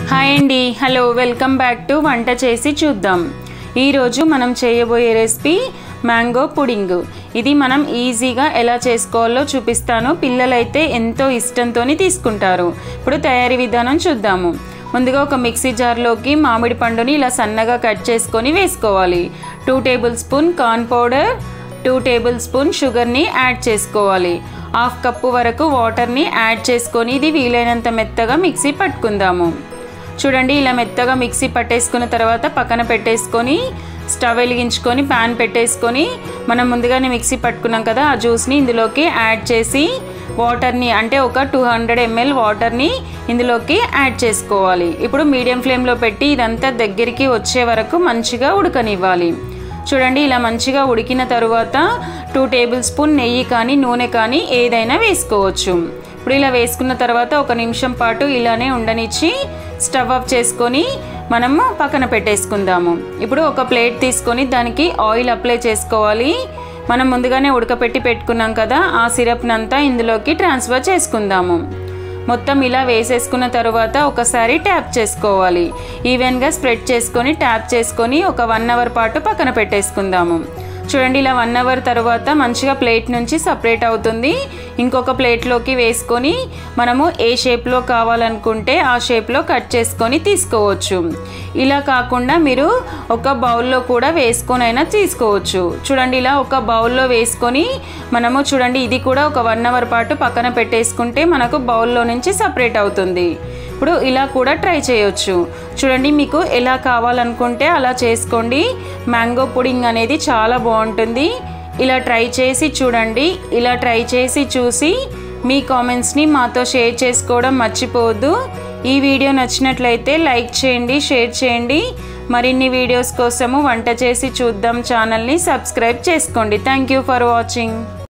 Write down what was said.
hi అండి hello welcome back to వంట చేసి చూద్దాం ఈరోజు మనం చేయబోయే రెసిపీ మ్యాంగో పుడింగ్ ఇది మనం ఈజీగా ఎలా చేసుకోవాలో చూపిస్తాను పిల్లలైతే ఎంతో ఇష్టంతో తీసుకుంటారు ఇప్పుడు తయారీ విధానం చూద్దాము ముందుగా ఒక మిక్సీ జార్లోకి మామిడి పండుని ఇలా సన్నగా కట్ చేసుకొని వేసుకోవాలి two tablespoon corn powder two tablespoon షుగర్ని యాడ్ చేసుకోవాలి హాఫ్ కప్పు వరకు వాటర్ని యాడ్ చేసుకొని ఇది వీలైనంత మెత్తగా మిక్సీ పట్టుకుందాము చూడండి ఇలా మెత్తగా మిక్సీ పట్టేసుకున్న తర్వాత పక్కన పెట్టేసుకొని స్టవ్ వెలిగించుకొని ప్యాన్ పెట్టేసుకొని మనం ముందుగానే మిక్సీ పట్టుకున్నాం కదా ఆ జ్యూస్ని ఇందులోకి యాడ్ చేసి వాటర్ని అంటే ఒక టూ హండ్రెడ్ ఎంఎల్ వాటర్ని ఇందులోకి యాడ్ చేసుకోవాలి ఇప్పుడు మీడియం ఫ్లేమ్లో పెట్టి ఇదంతా దగ్గరికి వచ్చే వరకు మంచిగా ఉడకనివ్వాలి చూడండి ఇలా మంచిగా ఉడికిన తరువాత టూ టేబుల్ స్పూన్ నెయ్యి కానీ నూనె కానీ ఏదైనా వేసుకోవచ్చు ఇప్పుడు ఇలా వేసుకున్న తర్వాత ఒక నిమిషం పాటు ఇలానే ఉండనిచ్చి స్టవ్ ఆఫ్ చేసుకొని మనము పక్కన పెట్టేసుకుందాము ఇప్పుడు ఒక ప్లేట్ తీసుకొని దానికి ఆయిల్ అప్లై చేసుకోవాలి మనం ముందుగానే ఉడకపెట్టి పెట్టుకున్నాం కదా ఆ సిరప్ని అంతా ఇందులోకి ట్రాన్స్ఫర్ చేసుకుందాము మొత్తం ఇలా వేసేసుకున్న తర్వాత ఒకసారి ట్యాప్ చేసుకోవాలి ఈవెన్గా స్ప్రెడ్ చేసుకొని ట్యాప్ చేసుకొని ఒక వన్ అవర్ పాటు పక్కన పెట్టేసుకుందాము చూడండి ఇలా వన్ అవర్ తర్వాత మంచిగా ప్లేట్ నుంచి సపరేట్ అవుతుంది ఇంకొక ప్లేట్లోకి వేసుకొని మనము ఏ షేప్లో కావాలనుకుంటే ఆ షేప్లో కట్ చేసుకొని తీసుకోవచ్చు ఇలా కాకుండా మీరు ఒక బౌల్లో కూడా వేసుకొనైనా తీసుకోవచ్చు చూడండి ఇలా ఒక బౌల్లో వేసుకొని మనము చూడండి ఇది కూడా ఒక వన్ అవర్ పాటు పక్కన పెట్టేసుకుంటే మనకు బౌల్లో నుంచి సపరేట్ అవుతుంది ఇప్పుడు ఇలా కూడా ట్రై చేయొచ్చు చూడండి మీకు ఎలా కావాలనుకుంటే అలా చేసుకోండి మ్యాంగో పుడింగ్ అనేది చాలా బాగుంటుంది ఇలా ట్రై చేసి చూడండి ఇలా ట్రై చేసి చూసి మీ కామెంట్స్ని మాతో షేర్ చేసుకోవడం మర్చిపోవద్దు ఈ వీడియో నచ్చినట్లయితే లైక్ చేయండి షేర్ చేయండి మరిన్ని వీడియోస్ కోసము వంట చేసి చూద్దాం ఛానల్ని సబ్స్క్రైబ్ చేసుకోండి థ్యాంక్ యూ ఫర్ వాచింగ్